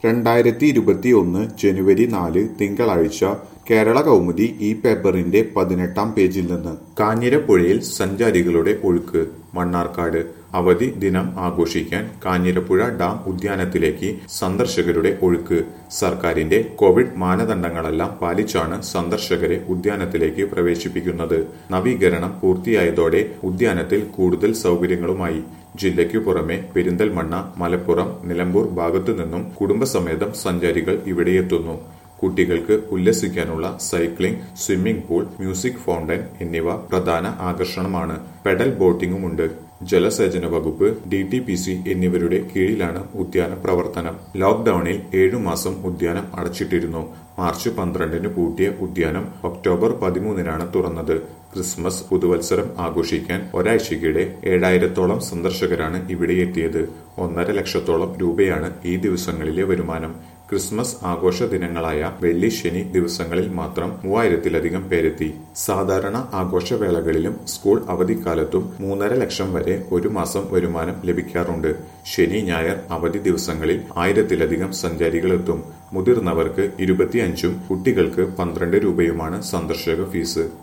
രണ്ടായിരത്തി ഇരുപത്തിയൊന്ന് ജനുവരി നാല് തിങ്കളാഴ്ച കേരള കൗമുദി ഈ പേപ്പറിന്റെ പതിനെട്ടാം പേജിൽ നിന്ന് കാഞ്ഞിരപ്പുഴയിൽ സഞ്ചാരികളുടെ ഒഴുക്ക് മണ്ണാർക്കാട് അവധി ദിനം ആഘോഷിക്കാൻ കാഞ്ഞിരപ്പുഴ ഡാം ഉദ്യാനത്തിലേക്ക് സന്ദർശകരുടെ ഒഴുക്ക് സർക്കാരിന്റെ കോവിഡ് മാനദണ്ഡങ്ങളെല്ലാം പാലിച്ചാണ് സന്ദർശകരെ ഉദ്യാനത്തിലേക്ക് പ്രവേശിപ്പിക്കുന്നത് നവീകരണം പൂർത്തിയായതോടെ ഉദ്യാനത്തിൽ കൂടുതൽ സൗകര്യങ്ങളുമായി ജില്ലയ്ക്കു പുറമെ പെരിന്തൽമണ്ണ മലപ്പുറം നിലമ്പൂർ ഭാഗത്തു നിന്നും കുടുംബസമേതം സഞ്ചാരികൾ ഇവിടെയെത്തുന്നു കുട്ടികൾക്ക് ഉല്ലസിക്കാനുള്ള cycling swimming pool music fountain എന്നിവ പ്രധാന ആകർഷണമാണ് പെഡൽ ബോട്ടിംഗുമുണ്ട് ജലസേചന വകുപ്പ് ഡി ടി പി സി എന്നിവരുടെ കീഴിലാണ് ഉദ്യാന പ്രവർത്തനം ലോക്ഡൌണിൽ ഏഴുമാസം ഉദ്യാനം അടച്ചിട്ടിരുന്നു മാർച്ച് പന്ത്രണ്ടിന് പൂട്ടിയ ഉദ്യാനം ഒക്ടോബർ പതിമൂന്നിനാണ് തുറന്നത് ക്രിസ്മസ് പുതുവത്സരം ആഘോഷിക്കാൻ ഒരാഴ്ചയ്ക്കിടെ ഏഴായിരത്തോളം സന്ദർശകരാണ് ഇവിടെ എത്തിയത് ഒന്നര ലക്ഷത്തോളം രൂപയാണ് ഈ ദിവസങ്ങളിലെ വരുമാനം ക്രിസ്മസ് ആഘോഷ ദിനങ്ങളായ വെള്ളി ശനി ദിവസങ്ങളിൽ മാത്രം മൂവായിരത്തിലധികം പേരെത്തി സാധാരണ ആഘോഷവേളകളിലും സ്കൂൾ അവധിക്കാലത്തും മൂന്നര ലക്ഷം വരെ ഒരു മാസം വരുമാനം ലഭിക്കാറുണ്ട് ശനി ഞായർ അവധി ദിവസങ്ങളിൽ ആയിരത്തിലധികം സഞ്ചാരികളെത്തും മുതിർന്നവർക്ക് ഇരുപത്തിയഞ്ചും കുട്ടികൾക്ക് പന്ത്രണ്ട് രൂപയുമാണ് സന്ദർശക ഫീസ്